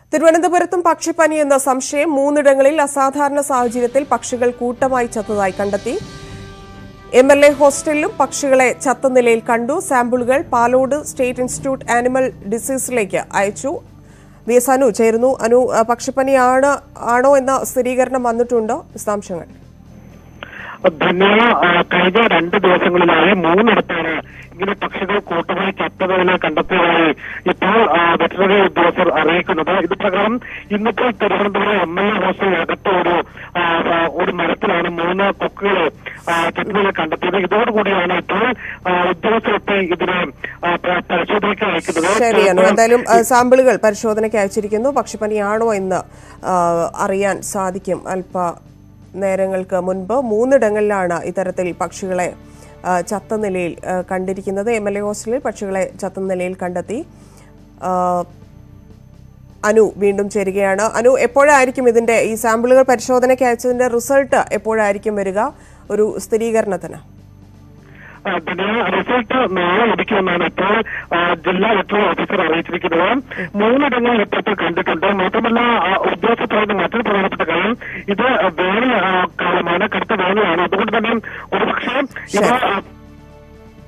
തിരുവനന്തപുരത്തും പക്ഷിപ്പനി എന്ന സംശയം മൂന്നിടങ്ങളിൽ അസാധാരണ സാഹചര്യത്തിൽ പക്ഷികൾ കൂട്ടമായി ചത്തതായി കണ്ടെത്തി എം എൽ എ ഹോസ്റ്റലിലും പക്ഷികളെ ചത്ത നിലയിൽ കണ്ടു സാമ്പിളുകൾ പാലോട് സ്റ്റേറ്റ് ഇൻസ്റ്റിറ്റ്യൂട്ട് ആനിമൽ ഡിസീസിലേക്ക് അയച്ചു വി എസ് അനു ചേരുന്നു അനു ആ, പക്ഷിപ്പനിയാണ് ആണോ എന്ന സ്ഥിരീകരണം വന്നിട്ടുണ്ടോ വിശദാംശങ്ങൾ ധന്യ ആ, കഴിഞ്ഞ രണ്ട് ദിവസങ്ങളിലായി മൂന്നിടത്താണ് ഇങ്ങനെ പക്ഷികൾ കൂട്ടമായി ചത്തതിനെ കണ്ടെത്തിയതായി ഇപ്പോൾ ആ, വെറ്ററിനറി ഉദ്യോഗസ്ഥർ അറിയിക്കുന്നത് ഇത് പ്രകാരം ഇന്നിപ്പോൾ തിരുവനന്തപുരം എം എൽ എ ഹോസ്റ്റലിനകത്ത് ഒരു ആ, ആ, ഒരു മരത്തിലാണ് മൂന്ന് കൊക്കുകൾ ചത്തതിനെ കണ്ടെത്തിയത് ഇതോടുകൂടിയാണ് ഇപ്പോൾ ആ, ഉദ്യോഗസ്ഥരെത്തി ഇതിനെ ആ, പ- പരിശോധനയ്ക്ക് അയക്കുന്നത് ശരിയാണ് എന്തായാലും ആ, സാമ്പിളുകൾ പരിശോധനയ്ക്ക് അയച്ചിരിക്കുന്നു പക്ഷിപ്പനിയാണോ എന്ന് ആ, അറിയാൻ സാധിക്കും അല്പ നേരങ്ങൾക്ക് മുൻപ് മൂന്നിടങ്ങളിലാണ് ഇത്തരത്തിൽ പക്ഷികളെ ആ, ചത്ത നിലയിൽ ആ, കണ്ടിരിക്കുന്നത് എം എൽ എ ഹോസ്റ്റലിൽ പക്ഷികളെ ചത്ത നിലയിൽ കണ്ടെത്തി ആ, അനു വീണ്ടും ചേരുകയാണ് അനു എപ്പോഴായിരിക്കും ഇതിന്റെ ഈ സാമ്പിളുകൾ പരിശോധനയ്ക്ക് അയച്ചതിന്റെ റിസൾട്ട് എപ്പോഴായിരിക്കും വരിക ഒരു സ്ഥിരീകരണത്തിന് ആ, പിന്നെ റിസൾട്ട് നാളെ ലഭിക്കുമെന്നാണ് ഇപ്പോൾ ആ, ജില്ലാ ഇലക്ട്രൽ ഓഫീസർ അറിയിച്ചിരിക്കുന്നത് മൂന്നിടങ്ങളിൽ ഇപ്പോഴത്തെ കണ്ടിട്ടുണ്ട് മാത്രമല്ല ആ, ഉദ്യോഗസ്ഥർ പറയുന്ന മറ്റൊരു പ്രധാനപ്പെട്ട കാര്യം ഇത് വേനൽ ആ, കാലമാണ് കടുത്ത വേനലാണ് അതുകൊണ്ട് തന്നെ ഒരുപക്ഷെ ഇത് ആ,